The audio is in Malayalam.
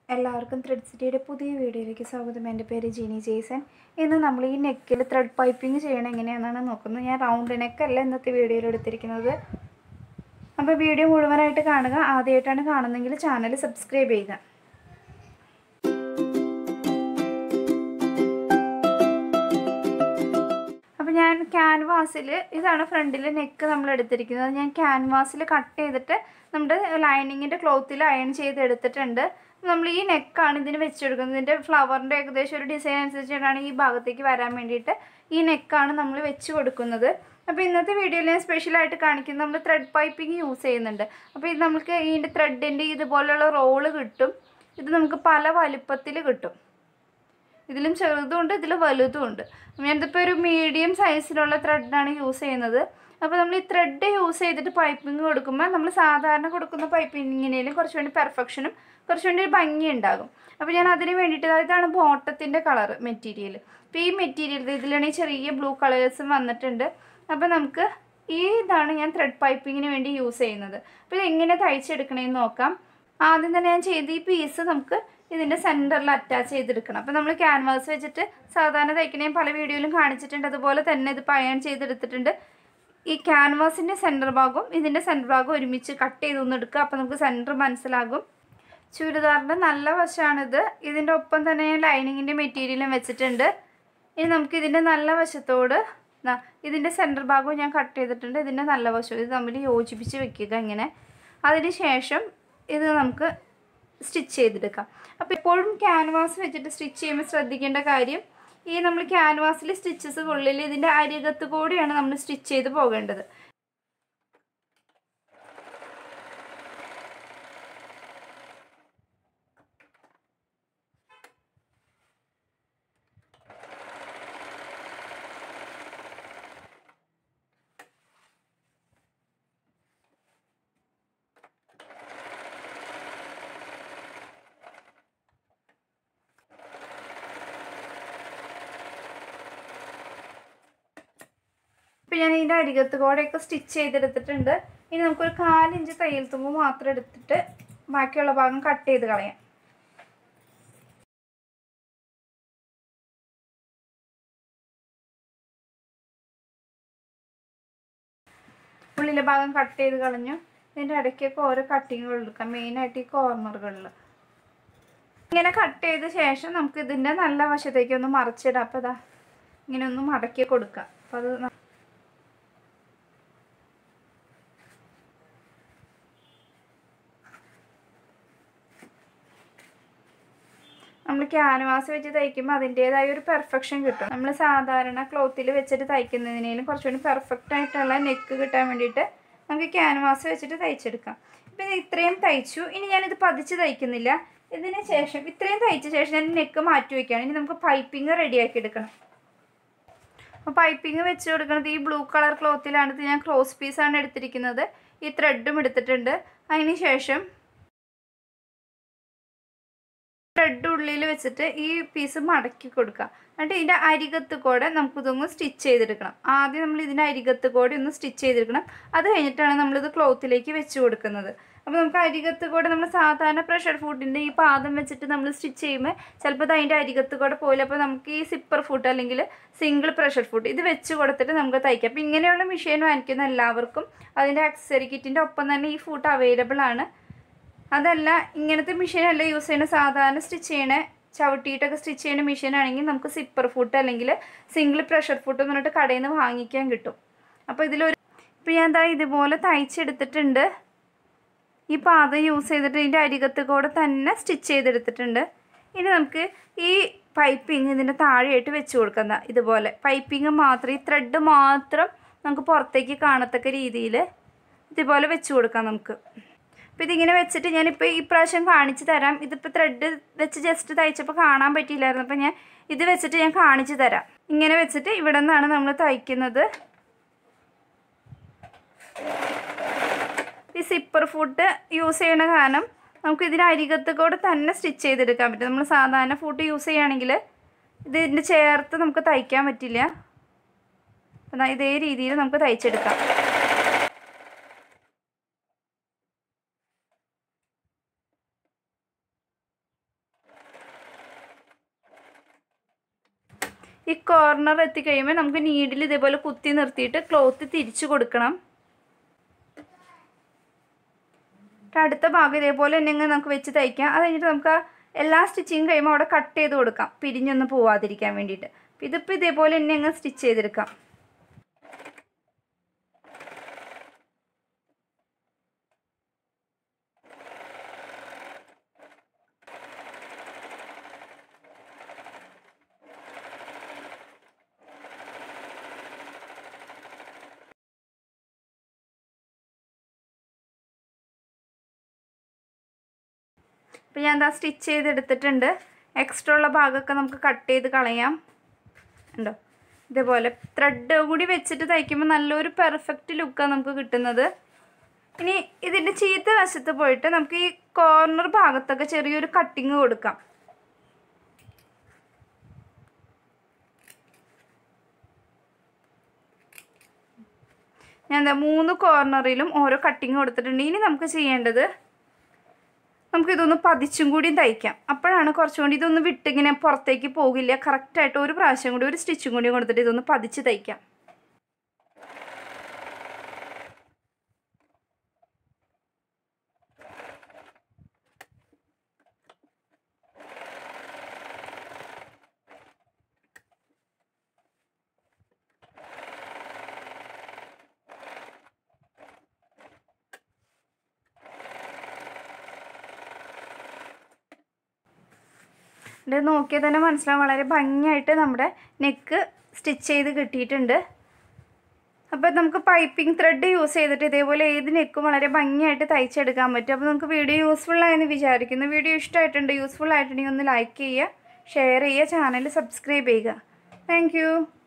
എല്ലാവർക്കും ത്രെഡ് സിറ്റിയുടെ പുതിയ വീഡിയോയിലേക്ക് സ്വാഗതം എൻ്റെ പേര് ജിനി ജെയ്സൺ ഇന്ന് നമ്മൾ ഈ നെക്കിൽ ത്രെഡ് പൈപ്പിംഗ് ചെയ്യണം എങ്ങനെയാണെന്നാണ് നോക്കുന്നത് ഞാൻ റൗണ്ട് നെക്കല്ല ഇന്നത്തെ വീഡിയോയിൽ എടുത്തിരിക്കുന്നത് അപ്പോൾ വീഡിയോ മുഴുവനായിട്ട് കാണുക ആദ്യമായിട്ടാണ് കാണുന്നതെങ്കിൽ ചാനൽ സബ്സ്ക്രൈബ് ചെയ്യുക അപ്പോൾ ഞാൻ ക്യാൻവാസിൽ ഇതാണ് ഫ്രണ്ടിൽ നെക്ക് നമ്മൾ എടുത്തിരിക്കുന്നത് ഞാൻ ക്യാൻവാസിൽ കട്ട് ചെയ്തിട്ട് നമ്മുടെ ലൈനിങ്ങിൻ്റെ ക്ലോത്തിൽ അയൺ ചെയ്ത് എടുത്തിട്ടുണ്ട് നമ്മൾ ഈ നെക്കാണ് ഇതിന് വെച്ചെടുക്കുന്നത് ഇതിൻ്റെ ഫ്ലവറിൻ്റെ ഏകദേശം ഒരു ഡിസൈൻ അനുസരിച്ചിട്ടാണ് ഈ ഭാഗത്തേക്ക് വരാൻ വേണ്ടിയിട്ട് ഈ നെക്കാണ് നമ്മൾ വെച്ച് കൊടുക്കുന്നത് അപ്പോൾ ഇന്നത്തെ വീഡിയോയിൽ ഞാൻ സ്പെഷ്യലായിട്ട് കാണിക്കുന്നത് നമ്മൾ ത്രെഡ് പൈപ്പിംഗ് യൂസ് ചെയ്യുന്നുണ്ട് അപ്പോൾ ഇത് നമുക്ക് ഇതിൻ്റെ ത്രെഡിൻ്റെ ഇതുപോലുള്ള റോള് കിട്ടും ഇത് നമുക്ക് പല വലുപ്പത്തിൽ കിട്ടും ഇതിലും ചെറുതുമുണ്ട് ഇതിൽ വലുതുമുണ്ട് ഞാനിതിപ്പോൾ ഒരു മീഡിയം സൈസിലുള്ള ത്രെഡാണ് യൂസ് ചെയ്യുന്നത് അപ്പോൾ നമ്മൾ ഈ ത്രെഡ് യൂസ് ചെയ്തിട്ട് പൈപ്പിംഗ് കൊടുക്കുമ്പോൾ നമ്മൾ സാധാരണ കൊടുക്കുന്ന പൈപ്പിങ്ങിനേലും കുറച്ച് വേണ്ടി പെർഫെക്ഷനും കുറച്ച് വേണ്ടി ഒരു ഭംഗി ഉണ്ടാകും അപ്പോൾ ഞാൻ അതിന് വേണ്ടിയിട്ട് ഇതാണ് ബോട്ടത്തിൻ്റെ കളർ മെറ്റീരിയൽ അപ്പോൾ ഈ മെറ്റീരിയൽ ഇതിലാണെങ്കിൽ ചെറിയ ബ്ലൂ കളേഴ്സും വന്നിട്ടുണ്ട് അപ്പോൾ നമുക്ക് ഈ ഇതാണ് ഞാൻ ത്രെഡ് പൈപ്പിങ്ങിന് വേണ്ടി യൂസ് ചെയ്യുന്നത് അപ്പോൾ ഇത് എങ്ങനെ തയ്ച്ചെടുക്കണമെന്ന് നോക്കാം ആദ്യം തന്നെ ഞാൻ ചെയ്ത ഈ പീസ് നമുക്ക് ഇതിൻ്റെ സെൻറ്ററിൽ അറ്റാച്ച് ചെയ്തെടുക്കണം അപ്പോൾ നമ്മൾ ക്യാൻവാസ് വെച്ചിട്ട് സാധാരണ തയ്ക്കണേ പല വീഡിയോയിലും കാണിച്ചിട്ടുണ്ട് അതുപോലെ തന്നെ ഇത് പയൺ ചെയ്തെടുത്തിട്ടുണ്ട് ഈ ക്യാൻവാസിൻ്റെ സെൻറ്റർ ഭാഗവും ഇതിൻ്റെ സെൻറ്റർ ഭാഗവും ഒരുമിച്ച് കട്ട് ചെയ്തൊന്ന് എടുക്കുക അപ്പോൾ നമുക്ക് സെൻറ്റർ മനസ്സിലാകും ചുരിദാറിൻ്റെ നല്ല വശമാണിത് ഇതിൻ്റെ ഒപ്പം തന്നെ ഞാൻ ലൈനിങ്ങിൻ്റെ മെറ്റീരിയലും വെച്ചിട്ടുണ്ട് ഇനി നമുക്ക് ഇതിൻ്റെ നല്ല വശത്തോട് ദാ ഇതിൻ്റെ സെൻറ്റർ ഭാഗവും ഞാൻ കട്ട് ചെയ്തിട്ടുണ്ട് ഇതിൻ്റെ നല്ല വശവും ഇത് തമ്മിൽ യോജിപ്പിച്ച് വെക്കുക ഇങ്ങനെ അതിന് ശേഷം ഇത് നമുക്ക് സ്റ്റിച്ച് ചെയ്തെടുക്കാം അപ്പോൾ എപ്പോഴും ക്യാൻവാസ് വെച്ചിട്ട് സ്റ്റിച്ച് ചെയ്യുമ്പോൾ ശ്രദ്ധിക്കേണ്ട കാര്യം ഈ നമ്മൾ ക്യാൻവാസിൽ സ്റ്റിച്ചസ് ഉള്ളിൽ ഇതിൻ്റെ അരികത്ത് കൂടിയാണ് നമ്മൾ സ്റ്റിച്ച് ചെയ്ത് പോകേണ്ടത് ഇപ്പം ഞാൻ ഇതിൻ്റെ അരികത്ത് കൂടെയൊക്കെ സ്റ്റിച്ച് ചെയ്തെടുത്തിട്ടുണ്ട് ഇനി നമുക്കൊരു കാലിഞ്ച് തയ്യൽ തുമ്പ് മാത്രം എടുത്തിട്ട് ബാക്കിയുള്ള ഭാഗം കട്ട് ചെയ്ത് കളയാം ഉള്ളിലെ ഭാഗം കട്ട് ചെയ്ത് കളഞ്ഞു ഇതിൻ്റെ ഇടയ്ക്കൊക്കെ ഓരോ കട്ടിങ്ങുകൾ എടുക്കാം മെയിനായിട്ട് ഈ കോർണറുകളിൽ ഇങ്ങനെ കട്ട് ചെയ്ത ശേഷം നമുക്ക് ഇതിൻ്റെ നല്ല വശത്തേക്ക് ഒന്ന് മറിച്ചിടാം അപ്പോൾ ഇതാ ഇങ്ങനെ ഒന്ന് മടക്കി കൊടുക്കാം അപ്പോൾ അത് നമ്മൾ ക്യാൻവാസ് വെച്ച് തയ്ക്കുമ്പോൾ അതിൻ്റേതായ ഒരു പെർഫെക്ഷൻ കിട്ടും നമ്മൾ സാധാരണ ക്ലോത്തിൽ വെച്ചിട്ട് തയ്ക്കുന്നതിനേലും കുറച്ചുകൂടി പെർഫെക്റ്റ് ആയിട്ടുള്ള നെക്ക് കിട്ടാൻ വേണ്ടിയിട്ട് നമുക്ക് ക്യാൻവാസ് വെച്ചിട്ട് തയ്ച്ചെടുക്കാം ഇപ്പം ഇത് ഇത്രയും തയ്ച്ചു ഇനി ഞാനിത് പതിച്ച് തയ്ക്കുന്നില്ല ഇതിന് ശേഷം ഇത്രയും തയ്ച്ച ശേഷം ഞാൻ നെക്ക് മാറ്റി വയ്ക്കുകയാണ് ഇനി നമുക്ക് പൈപ്പിംഗ് റെഡിയാക്കി എടുക്കണം അപ്പോൾ പൈപ്പിംഗ് വെച്ച് കൊടുക്കുന്നത് ഈ ബ്ലൂ കളർ ക്ലോത്തിലാണ് ഇത് ഞാൻ ക്രോസ് പീസാണ് എടുത്തിരിക്കുന്നത് ഈ ത്രെഡും എടുത്തിട്ടുണ്ട് അതിന് ശേഷം ത്രെഡ് ഉള്ളിൽ വെച്ചിട്ട് ഈ പീസ് മടക്കി കൊടുക്കുക എന്നിട്ട് ഇതിൻ്റെ അരികത്ത് കൂടെ നമുക്കിതൊന്ന് സ്റ്റിച്ച് ചെയ്തെടുക്കണം ആദ്യം നമ്മൾ ഇതിൻ്റെ അരികത്ത് കൂടെ ഒന്ന് സ്റ്റിച്ച് ചെയ്തെടുക്കണം അത് കഴിഞ്ഞിട്ടാണ് നമ്മളിത് ക്ലോത്തിലേക്ക് വെച്ച് കൊടുക്കുന്നത് അപ്പോൾ നമുക്ക് അരികത്ത് കൂടെ നമ്മൾ സാധാരണ പ്രഷർ ഫുഡിൻ്റെ ഈ പാദം വെച്ചിട്ട് നമ്മൾ സ്റ്റിച്ച് ചെയ്യുമ്പോൾ ചിലപ്പോൾ അത് അതിൻ്റെ അരികത്ത് കൂടെ പോയില്ല അപ്പോൾ നമുക്ക് ഈ സിപ്പർ ഫുഡ് അല്ലെങ്കിൽ സിംഗിൾ പ്രഷർ ഫുഡ് ഇത് വെച്ച് കൊടുത്തിട്ട് നമുക്ക് തയ്ക്കാം അപ്പോൾ ഇങ്ങനെയുള്ള മെഷീൻ വാങ്ങിക്കുന്ന എല്ലാവർക്കും അതിൻ്റെ അക്സറി കിറ്റിൻ്റെ ഒപ്പം തന്നെ ഈ ഫുഡ് അവൈലബിൾ ആണ് അതല്ല ഇങ്ങനത്തെ മെഷീൻ അല്ല യൂസ് ചെയ്യുന്ന സാധാരണ സ്റ്റിച്ച് ചെയ്യണ ചവിട്ടിയിട്ടൊക്കെ സ്റ്റിച്ച് ചെയ്യുന്ന മെഷീൻ ആണെങ്കിൽ നമുക്ക് സിപ്പർ ഫുഡ് അല്ലെങ്കിൽ സിംഗിൾ പ്രഷർ ഫുഡ് എന്ന് പറഞ്ഞിട്ട് കടയിൽ നിന്ന് വാങ്ങിക്കാൻ കിട്ടും അപ്പോൾ ഇതിലൊരു ഇപ്പോൾ ഞാൻ എന്താ ഇതുപോലെ തയ്ച്ചെടുത്തിട്ടുണ്ട് ഈ പാത യൂസ് ചെയ്തിട്ട് ഇതിൻ്റെ അരികത്ത് കൂടെ തന്നെ സ്റ്റിച്ച് ചെയ്തെടുത്തിട്ടുണ്ട് ഇനി നമുക്ക് ഈ പൈപ്പിംഗ് ഇതിൻ്റെ താഴെയായിട്ട് വെച്ച് കൊടുക്കുന്ന ഇതുപോലെ പൈപ്പിംഗ് മാത്രം ഈ ത്രെഡ് മാത്രം നമുക്ക് പുറത്തേക്ക് കാണത്തക്ക രീതിയിൽ ഇതുപോലെ വെച്ച് കൊടുക്കാം നമുക്ക് അപ്പോൾ ഇതിങ്ങനെ വെച്ചിട്ട് ഞാനിപ്പോൾ ഈ പ്രാവശ്യം കാണിച്ചു തരാം ഇതിപ്പോൾ ത്രെഡ് വെച്ച് ജസ്റ്റ് തയ്ച്ചപ്പോൾ കാണാൻ പറ്റിയില്ലായിരുന്നു അപ്പോൾ ഞാൻ ഇത് വെച്ചിട്ട് ഞാൻ കാണിച്ചു തരാം ഇങ്ങനെ വെച്ചിട്ട് ഇവിടെ നിന്നാണ് നമ്മൾ തയ്ക്കുന്നത് ഈ സിപ്പർ ഫുഡ് യൂസ് ചെയ്യണ കാരണം നമുക്ക് ഇതിന് അരികത്ത് കൂടെ തന്നെ സ്റ്റിച്ച് ചെയ്തെടുക്കാൻ പറ്റും നമ്മൾ സാധാരണ ഫുഡ് യൂസ് ചെയ്യുകയാണെങ്കിൽ ഇതിൻ്റെ ചേർത്ത് നമുക്ക് തയ്ക്കാൻ പറ്റില്ല എന്നാൽ ഇതേ രീതിയിൽ നമുക്ക് തയ്ച്ചെടുക്കാം ഈ കോർണർ എത്തിക്കഴിയുമ്പോൾ നമുക്ക് നീഡിൽ ഇതേപോലെ കുത്തി നിർത്തിയിട്ട് ക്ലോത്ത് തിരിച്ചു കൊടുക്കണം എന്നിട്ട് അടുത്ത ഭാഗം ഇതേപോലെ തന്നെ ഇങ്ങ് നമുക്ക് വെച്ച് തയ്ക്കാം അത് കഴിഞ്ഞിട്ട് നമുക്ക് ആ എല്ലാ സ്റ്റിച്ചിങ് കഴിയുമ്പോൾ അവിടെ കട്ട് ചെയ്ത് കൊടുക്കാം പിരിഞ്ഞൊന്നും പോവാതിരിക്കാൻ വേണ്ടിയിട്ട് അപ്പോൾ ഇതിപ്പോൾ ഇതേപോലെ തന്നെ അങ്ങ് സ്റ്റിച്ച് ചെയ്തെടുക്കാം അപ്പോൾ ഞാൻ എന്താ സ്റ്റിച്ച് ചെയ്തെടുത്തിട്ടുണ്ട് എക്സ്ട്രാ ഉള്ള ഭാഗമൊക്കെ നമുക്ക് കട്ട് ചെയ്ത് കളയാം ഉണ്ടോ ഇതേപോലെ ത്രെഡ് കൂടി വെച്ചിട്ട് തയ്ക്കുമ്പോൾ നല്ലൊരു പെർഫെക്റ്റ് ലുക്കാണ് നമുക്ക് കിട്ടുന്നത് ഇനി ഇതിൻ്റെ ചീത്ത വശത്ത് പോയിട്ട് നമുക്ക് ഈ കോർണർ ഭാഗത്തൊക്കെ ചെറിയൊരു കട്ടിങ് കൊടുക്കാം ഞാൻ എന്താ മൂന്ന് കോർണറിലും ഓരോ കട്ടിങ് കൊടുത്തിട്ടുണ്ട് ഇനി നമുക്ക് ചെയ്യേണ്ടത് നമുക്കിതൊന്ന് പതിച്ചും കൂടി തയ്ക്കാം അപ്പോഴാണ് കുറച്ചും കൂടി ഇതൊന്ന് വിട്ടിങ്ങനെ പുറത്തേക്ക് പോകില്ല കറക്റ്റായിട്ട് ഒരു പ്രാവശ്യം കൂടി ഒരു സ്റ്റിച്ചും കൂടി കൊടുത്തിട്ട് ഇതൊന്ന് പതിച്ച് തയ്ക്കാം ഇത് നോക്കിയാൽ തന്നെ മനസ്സിലാവും വളരെ ഭംഗിയായിട്ട് നമ്മുടെ നെക്ക് സ്റ്റിച്ച് ചെയ്ത് കിട്ടിയിട്ടുണ്ട് അപ്പോൾ നമുക്ക് പൈപ്പിംഗ് ത്രെഡ് യൂസ് ചെയ്തിട്ട് ഇതേപോലെ ഏത് നെക്കും വളരെ ഭംഗിയായിട്ട് തയ്ച്ചെടുക്കാൻ പറ്റും അപ്പോൾ നമുക്ക് വീഡിയോ യൂസ്ഫുൾ ആയെന്ന് വിചാരിക്കുന്നു വീഡിയോ ഇഷ്ടമായിട്ടുണ്ട് യൂസ്ഫുൾ ആയിട്ടുണ്ടെങ്കിൽ ഒന്ന് ലൈക്ക് ചെയ്യുക ഷെയർ ചെയ്യുക ചാനൽ സബ്സ്ക്രൈബ് ചെയ്യുക താങ്ക്